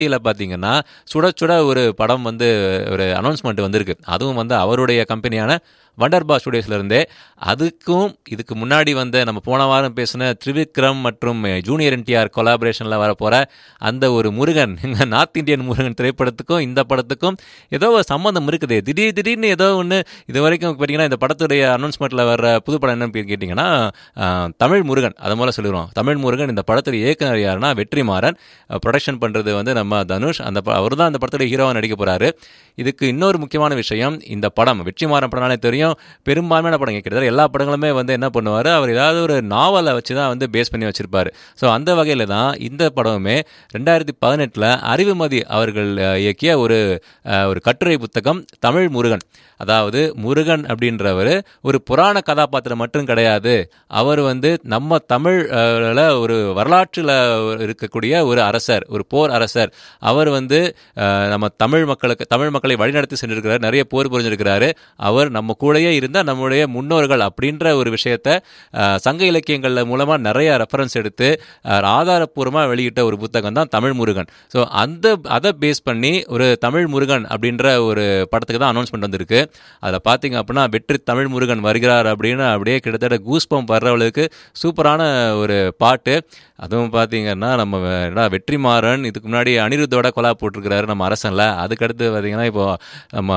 இதில் பார்த்தீங்கன்னா சுட சுட ஒரு படம் வந்து ஒரு அனௌன்ஸ்மெண்ட் வந்திருக்கு அதுவும் வந்து அவருடைய கம்பெனியான வண்டர்பா ஸ்டுடியோஸ்லேருந்தே அதுக்கும் இதுக்கு முன்னாடி வந்த நம்ம போன வாரம் பேசின திரிவிக்ரம் மற்றும் ஜூனியர் என்டிஆர் கொலாபரேஷனில் வரப்போகிற அந்த ஒரு முருகன் எங்கள் நார்த் இந்தியன் முருகன் திரைப்படத்துக்கும் இந்த படத்துக்கும் ஏதோ ஒரு சம்மந்தம் இருக்குது திடீர் திடீர்னு ஏதோ ஒன்று இது வரைக்கும் பார்த்தீங்கன்னா இந்த படத்துடைய அனௌன்ஸ்மெண்ட்டில் வர புது படம் என்னன்னு கேட்டிங்கன்னா ஆஹ், தமிழ் முருகன் அதை மூலம் சொல்லிடுவோம் தமிழ் முருகன் இந்த படத்துடைய இயக்குனர் யாருன்னா வெற்றிமாறன் ப்ரொடக்ஷன் பண்ணுறது வந்து நம்ம தனுஷ் அந்த அவர் தான் அந்த படத்துடைய ஹீரோவாக நடிக்க போகிறாரு இதுக்கு இன்னொரு முக்கியமான விஷயம் இந்த படம் வெற்றிமாறன் படம்னாலே தெரியும் பெரும்பான்மையான படம் கிட்டத்தட்ட எல்லா படங்களுமே வந்து என்ன பண்ணுவார் அவர் ஏதாவது ஒரு நாவலை வச்சு தான் வந்து பேஸ் பண்ணி வச்சிருப்பாரு ஸோ அந்த வகையில் தான் இந்த படமுமே ரெண்டாயிரத்தி பதினெட்டில் அறிவுமதி அவர்கள் அஹ், இயக்கிய ஒரு அஹ், ஒரு கட்டுரை புத்தகம் தமிழ் முருகன் அதாவது முருகன் அப்படின்றவர் ஒரு புராண கதாபாத்திரம் மட்டும் கிடையாது அவர் வந்து நம்ம தமிழ்ல ஒரு வரலாற்றில் இருக்கக்கூடிய ஒரு அரசர் ஒரு போர் அரசர் அவர் வந்து அஹ், நம்ம தமிழ் மக்களுக்கு தமிழ் மக்களை வழிநடத்தி சென்றிருக்கிறார் நிறைய போர் புரிஞ்சிருக்கிறாரு அவர் நம்ம கூடயே இருந்த நம்முடைய முன்னோர்கள் அப்படின்ற ஒரு விஷயத்த அஹ், சங்க இலக்கியங்கள் மூலமாக நிறைய ரெஃபரன்ஸ் எடுத்து அஹ், ஆதாரப்பூர்வமாக வெளியிட்ட ஒரு புத்தகம் தான் தமிழ் முருகன் ஸோ அந்த அதை பேஸ் பண்ணி ஒரு தமிழ் முருகன் அப்படின்ற ஒரு படத்துக்கு தான் அனௌன்ஸ்மெண்ட் வந்திருக்கு அதில் பார்த்தீங்க அப்படின்னா வெற்றி தமிழ் முருகன் வருகிறார் அப்படின்னு அப்படியே கிட்டத்தட்ட கூஸ்பம் வர்றவளுக்கு சூப்பரான ஒரு பாட்டு அதுவும் பார்த்தீங்கன்னா நம்ம என்ன வெற்றிமாறன் இதுக்கு முன்னாடி அனிருத்தோட கொலா போட்டிருக்கிறாரு நம்ம அரசனில் அதுக்கடுத்து பார்த்தீங்கன்னா இப்போ நம்ம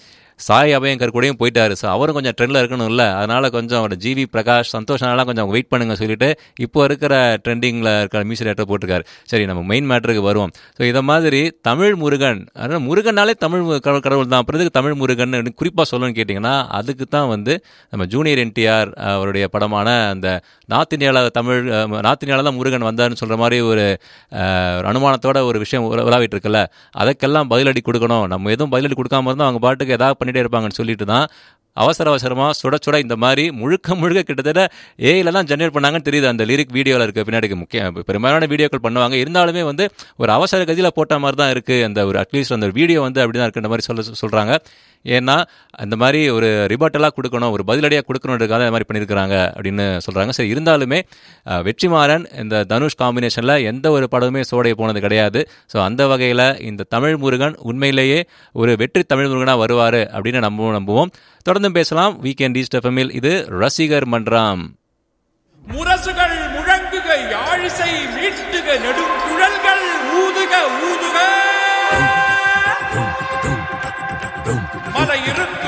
சாய் அபயங்கர் கூடயும் போயிட்டாரு ஸோ அவரும் கொஞ்சம் ட்ரெண்டில் இருக்கணும் இல்லை அதனால் கொஞ்சம் அவர் ஜிவி பிரகாஷ் சந்தோஷனாலாம் கொஞ்சம் வெயிட் பண்ணுங்க சொல்லிட்டு இப்போ இருக்கிற ட்ரெண்டிங்கில் இருக்கிற மியூசிக் டேரக்டர் போட்டிருக்காரு சரி நம்ம மெயின் மேட்டருக்கு வருவோம் ஸோ இதை மாதிரி தமிழ் முருகன் அதாவது முருகனாலே தமிழ் மு- கடவுள் கடவுள் தான் அப்புறம் எதுக்கு தமிழ் முருகன் குறிப்பாக சொல்லணும்னு கேட்டிங்கன்னா அதுக்கு தான் வந்து நம்ம ஜூனியர் என்டிஆர் அவருடைய படமான அந்த நார்த் இந்தியாவில் தமிழ் அஹ், நார்த் இந்தியாவில் தான் முருகன் வந்தார்னு சொல்கிற மாதிரி ஒரு அஹ், ஒரு அனுமானத்தோட ஒரு விஷயம் உலா- உலாவிட்டு இருக்குல்ல அதுக்கெல்லாம் பதிலடி கொடுக்கணும் நம்ம எதுவும் பதிலடி கொடுக்காம இருந்தால் அவங்க பாட்டுக்கு ஏதாவது பண்ணிட்டே இருப்பாங்கன்னு சொல்லிட்டு தான் அவசர அவசரமாக சுட சுட இந்த மாதிரி முழுக்க முழுக்க கிட்டத்தட்ட ஏஐல தான் ஜென்ரேட் பண்ணாங்கன்னு தெரியுது அந்த லிரிக் வீடியோவில் இருக்க பின்னாடி முக்கிய பெரும்பாலான வீடியோக்கள் பண்ணுவாங்க இருந்தாலுமே வந்து ஒரு அவசர கதியில் போட்ட மாதிரி தான் இருக்குது அந்த ஒரு அட்லீஸ்ட் அந்த வீடியோ வந்து அப்படி தான் இருக்குன்ற மாதிரி சொல்ல சொல்கிறாங்க ஏன்னா அந்த மாதிரி ஒரு ரிபட்டலாக கொடுக்கணும் ஒரு பதிலடியாக கொடுக்கணுன்றதுக்காக இந்த மாதிரி பண்ணியிருக்கிறாங்க அப்படின்னு சொல்கிறாங்க சரி இருந்தாலுமே அஹ், வெற்றிமாறன் இந்த தனுஷ் காம்பினேஷனில் எந்த ஒரு படமுமே சோடைய போனது கிடையாது ஸோ அந்த வகையில் இந்த தமிழ் முருகன் உண்மையிலேயே ஒரு வெற்றி தமிழ் முருகனாக வருவார் அப்படின்னு நம்புவோம் நம்புவோம் தொடர்ந்து பேசலாம் வீக்கெண்ட் ஈஸ்ட் எஃப்எம்மில் இது ரசிகர் மன்றம் முரசுகள் முழங்குக யாழிசை மீட்டுக நெடுங்குழல்கள் ஊதுக ஊதுக மலை இருக்கு